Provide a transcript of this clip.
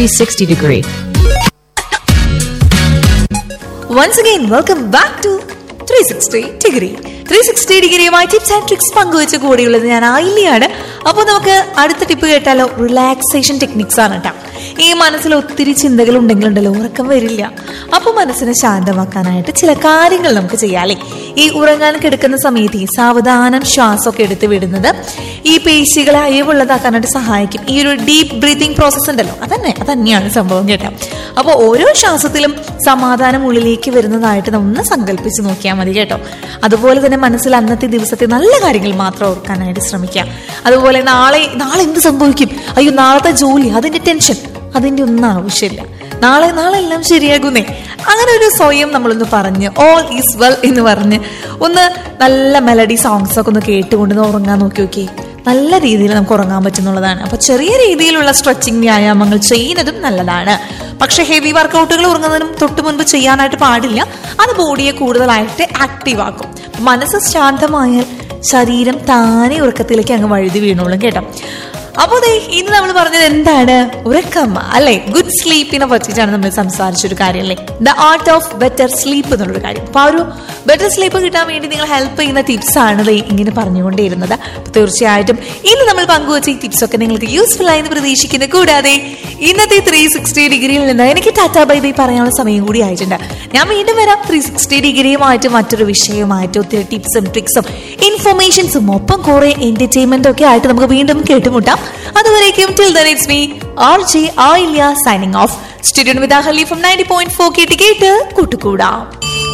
360 degree. Once again welcome back to three sixty degree three sixty ഡിഗ്രിയുമായി tips and tricks പങ്കുവെച്ച് കൂടിയുള്ളത് ഞാൻ ആയില്ലയാണ് അപ്പോൾ നമുക്ക് അടുത്ത ടിപ്പ് കേട്ടാലോ റിലാക്സേഷൻ ടെക്നിക്സ് ആണ് കേട്ടോ ഈ മനസ്സിൽ ഒത്തിരി ചിന്തകൾ ഉണ്ടെങ്കിലുണ്ടല്ലോ ഉറക്കം വരില്ല അപ്പോൾ മനസ്സിനെ ശാന്തമാക്കാനായിട്ട് ചില കാര്യങ്ങൾ നമുക്ക് ചെയ്യാല്ലേ ഈ ഉറങ്ങാൻ കിടക്കുന്ന സമയത്ത് ഈ സാവധാനം ശ്വാസമൊക്കെ എടുത്ത് വിടുന്നത് ഈ പേശികളെ അയവുള്ളതാക്കാനായിട്ട് സഹായിക്കും ഈ ഒരു ഡീപ്പ് ബ്രീതിങ് പ്രോസസ്സ് ഉണ്ടല്ലോ അതന്നെ അതന്നെയാണ് സംഭവം കേട്ടോ അപ്പോൾ ഓരോ ശ്വാസത്തിലും സമാധാനം ഉള്ളിലേക്ക് വരുന്നതായിട്ട് നമ്മൾ ഒന്ന് സങ്കല്പിച്ച് നോക്കിയാൽ മതി കേട്ടോ അതുപോലെ തന്നെ മനസ്സിൽ അന്നത്തെ ദിവസത്തെ നല്ല കാര്യങ്ങൾ മാത്രം ഓർക്കാനായിട്ട് ശ്രമിക്കുക അതുപോലെ നാളെ നാളെ എന്ത് സംഭവിക്കും അയ്യോ നാളത്തെ ജോലി അതിന്റെ ടെൻഷൻ അതിന്റെ ഒന്നും ആവശ്യമില്ല നാളെ നാളെ എല്ലാം ശരിയാകുന്നേ അങ്ങനെ ഒരു സ്വയം നമ്മളൊന്ന് പറഞ്ഞ് ഓൾ ഈസ് വെൽ എന്ന് പറഞ്ഞ് ഒന്ന് നല്ല മെലഡി സോങ്സ് ഒക്കെ ഒന്ന് കേട്ടുകൊണ്ട് ഒന്ന് ഉറങ്ങാൻ നോക്കി നോക്കി നല്ല രീതിയിൽ നമുക്ക് ഉറങ്ങാൻ പറ്റുന്നുള്ളതാണ് അപ്പൊ ചെറിയ രീതിയിലുള്ള സ്ട്രെച്ചിങ് വ്യായാമങ്ങൾ ചെയ്യുന്നതും നല്ലതാണ് പക്ഷെ ഹെവി വർക്കൗട്ടുകൾ ഉറങ്ങുന്നതിനും തൊട്ട് മുൻപ് ചെയ്യാനായിട്ട് പാടില്ല അത് ബോഡിയെ കൂടുതലായിട്ട് ആക്റ്റീവ് ആക്കും മനസ്സ് ശാന്തമായാൽ ശരീരം താനെ ഉറക്കത്തിലേക്ക് അങ്ങ് വഴുതി വീണോളും കേട്ടോ അപ്പോ ദേ ഇന്ന് നമ്മൾ പറഞ്ഞത് എന്താണ് ഉറക്കം അല്ലെ ഗുഡ് സ്ലീപ്പിനെ പറ്റിയിട്ടാണ് നമ്മൾ സംസാരിച്ചൊരു കാര്യം അല്ലേ the art of better sleep എന്നുള്ളൊരു കാര്യം അപ്പൊ ആ ഒരു ബെറ്റർ സ്ലീപ്പ് കിട്ടാൻ വേണ്ടി നിങ്ങൾ ഹെൽപ്പ് ചെയ്യുന്ന ടിപ്സ് ആണ് ദേ ഇങ്ങനെ പറഞ്ഞുകൊണ്ടേയിരുന്നത് അപ്പൊ തീർച്ചയായിട്ടും ഇന്ന് നമ്മൾ പങ്കുവച്ച ഈ ടിപ്സ് ഒക്കെ നിങ്ങൾക്ക് യൂസ്ഫുൾ ആയി എന്ന് പ്രതീക്ഷിക്കുന്നു കൂടാതെ ഇന്നത്തെ ത്രീ സിക്സ്റ്റി ഡിഗ്രിയിൽ നിന്ന് എനിക്ക് ടാറ്റാ ബൈ ബൈ പറയാനുള്ള സമയം കൂടി ആയിട്ടുണ്ട് ഞാൻ വീണ്ടും വരാം ത്രീ സിക്സ്റ്റി ഡിഗ്രിയുമായിട്ട് മറ്റൊരു വിഷയമായിട്ട് ഒത്തിരി ടിപ്സും ട്രിക്സും ഇൻഫർമേഷൻസും ഒപ്പം കുറെ എന്റർടൈൻമെന്റ് ഒക്കെ ആയിട്ട് നമുക്ക് വീണ്ടും കേട്ടുമുട്ടാം അതുവരേക്കും till then it's me R J Ayilya signing off studio with from ninety point four കേട്ട് കേട്ട് കൂട്ടുകൂടാം